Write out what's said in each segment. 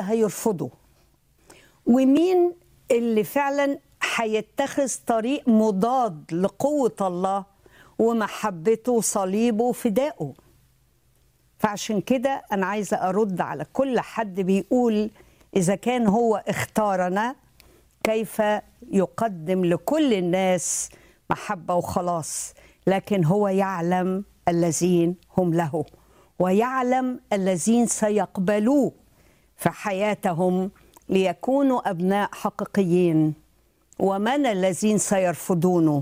هيرفضه ومين اللي فعلا هيتخذ طريق مضاد لقوة الله ومحبته وصليبه وفدائه فعشان كده أنا عايزة أرد على كل حد بيقول إذا كان هو اختارنا كيف يقدم لكل الناس محبة وخلاص لكن هو يعلم الذين هم له ويعلم الذين سيقبلوه في حياتهم ليكونوا أبناء حقيقيين ومن الذين سيرفضونه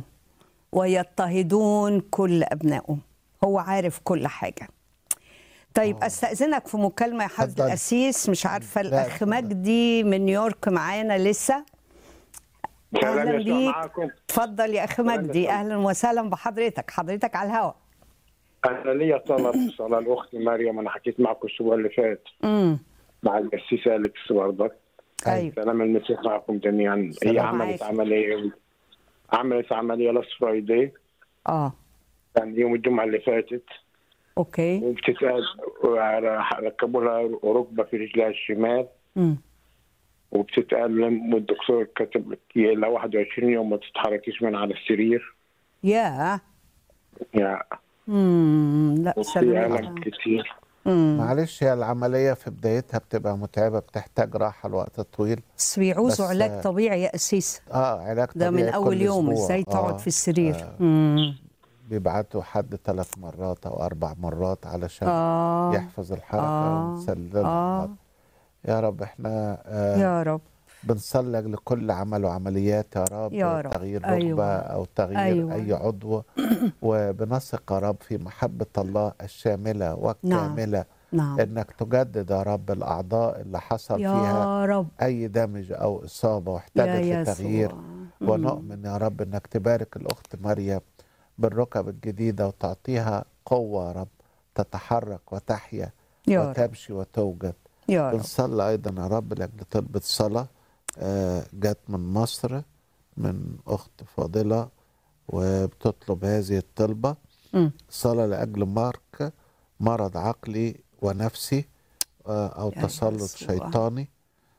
ويضطهدون كل أبنائه هو عارف كل حاجة طيب استاذنك في مكالمه يا حضره اتفضل. القسيس مش عارفه لا، الاخ اتفضل. مجدي من نيويورك معانا لسه سلام اهلا يسوع بيك معاكم اتفضل يا اخ مجدي يسوع. اهلا وسهلا بحضرتك حضرتك على الهواء انا ليا طلب صلاه الاخت مريم انا حكيت معكم الاسبوع اللي فات امم مع القسيس اليكس برضك ايوه سلام المسيح معكم جميعا هي سلام عملت معاك. عمليه عملت عمليه لاست فرايداي اه كان يوم الجمعه اللي فاتت اوكي وبتتقال ركبوا لها ركبه في رجلها الشمال امم وبتتألم والدكتور كتب لها 21 يوم ما تتحركيش من على السرير يا يعني امم لا في سلام ألم كتير امم معلش هي العملية في بدايتها بتبقى متعبة بتحتاج راحة لوقت طويل بس بيعوزوا بس- علاج طبيعي يا قسيس اه علاج ده من طبيعي اول كل يوم أسبوع. ازاي تقعد آه، في السرير آه، امم بيبعتوا حد ثلاث مرات أو أربع مرات علشان اه يحفظ الحركة آه، ونسلم آه. يا رب احنا آه يا رب بنصلي لكل عمل وعمليات يا رب يا رب. تغيير ركبة أيوة. أو تغيير أيوة. أي عضو وبنثق يا رب في محبة الله الشاملة والكاملة نعم إنك تجدد يا رب الأعضاء اللي حصل فيها يا رب أي دمج أو إصابة يا واحتاجت يسوع لتغيير مم. ونؤمن يا رب إنك تبارك الأخت مريم بالركب الجديدة وتعطيها قوة يا رب تتحرك وتحيا يا رب وتمشي وتوجد يا رب بنصلي أيضا يا رب لأجل طلبة صلاة آه، جت من مصر من أخت فاضلة وبتطلب هذه الطلبة مم. صلاة لأجل مارك مرض عقلي ونفسي آه، أو يا تسلط يسوع. شيطاني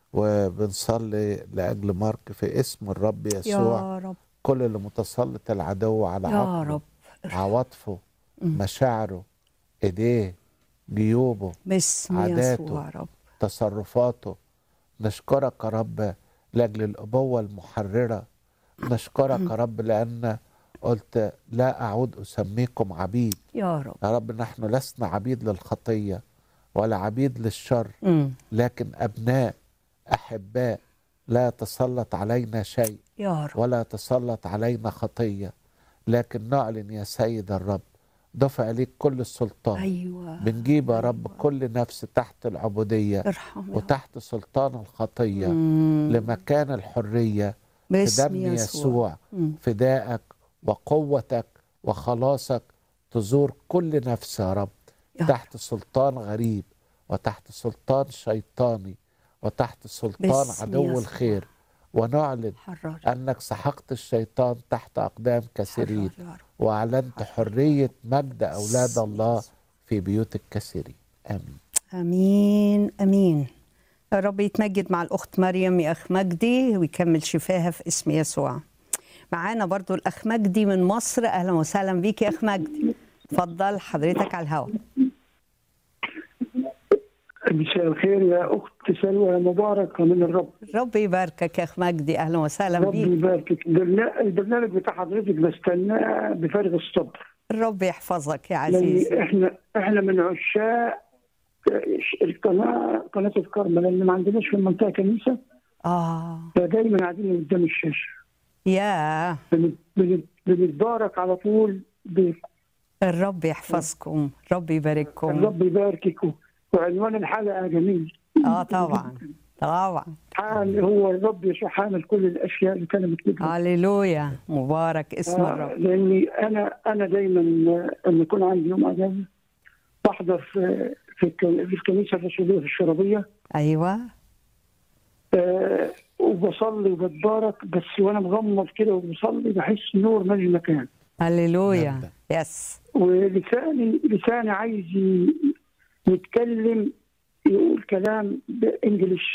وبنصلي لأجل مارك في اسم الرب يسوع يا رب كل اللي متسلط العدو على يا عقله رب عواطفه مم. مشاعره ايديه جيوبه باسم عاداته. يسوع يا رب تصرفاته نشكرك يا رب لاجل الابوه المحرره نشكرك يا رب لان قلت لا اعود اسميكم عبيد يا رب يا رب نحن لسنا عبيد للخطيه ولا عبيد للشر مم. لكن ابناء احباء لا يتسلط علينا شيء يا رب ولا تسلط علينا خطيه لكن نعلن يا سيد الرب دفع ليك كل السلطان ايوه بنجيب يا رب كل نفس تحت العبوديه ارحم يا رب وتحت سلطان الخطيه مم. لمكان الحريه في باسم دم يسوع يسوع مم. فدائك وقوتك وخلاصك تزور كل نفس يا رب يا رب. تحت سلطان غريب وتحت سلطان شيطاني وتحت سلطان باسم عدو يسوع. الخير ونعلن حرر انك سحقت الشيطان تحت اقدام كثيرين حرر يا رب واعلنت حريه مجد اولاد باسم الله يسوع. في بيوت الكثيرين امين امين امين يا رب يتمجد مع الاخت مريم يا اخ مجدي ويكمل شفاها في اسم يسوع معانا برضو الاخ مجدي من مصر اهلا وسهلا بيك يا اخ مجدي اتفضل حضرتك على الهواء مساء الخير يا اخت سلوى مباركه من الرب رب يباركك يا اخ مجدي اهلا وسهلا رب بيك يباركك البرنا- البرنامج بتاع حضرتك بستناه بفارغ الصبر الرب يحفظك يا عزيزي لان احنا احنا من عشاق القناه قناه الكرمل لان ما عندناش في المنطقه كنيسه اه فدايما قاعدين قدام الشاشه يا بن- بن- بنتبارك على طول ب- الرب يحفظكم رب يبارككم الرب يباركك و- وعنوان الحلقه جميل اه طبعا طبعا حال هو الرب يسوع حامل كل الاشياء اللي كان مكتوبه هللويا مبارك اسم آه، الرب لاني انا انا دايما آه، لما يكون عندي يوم اجازه بحضر في في الك- في الكنيسه الرسوليه في الشرابيه ايوه آه، وبصلي وبتبارك بس وانا مغمض كده وبصلي بحس نور مالي المكان هللويا نعم. يس ولساني لساني عايز ي- يتكلم يقول كلام بانجلش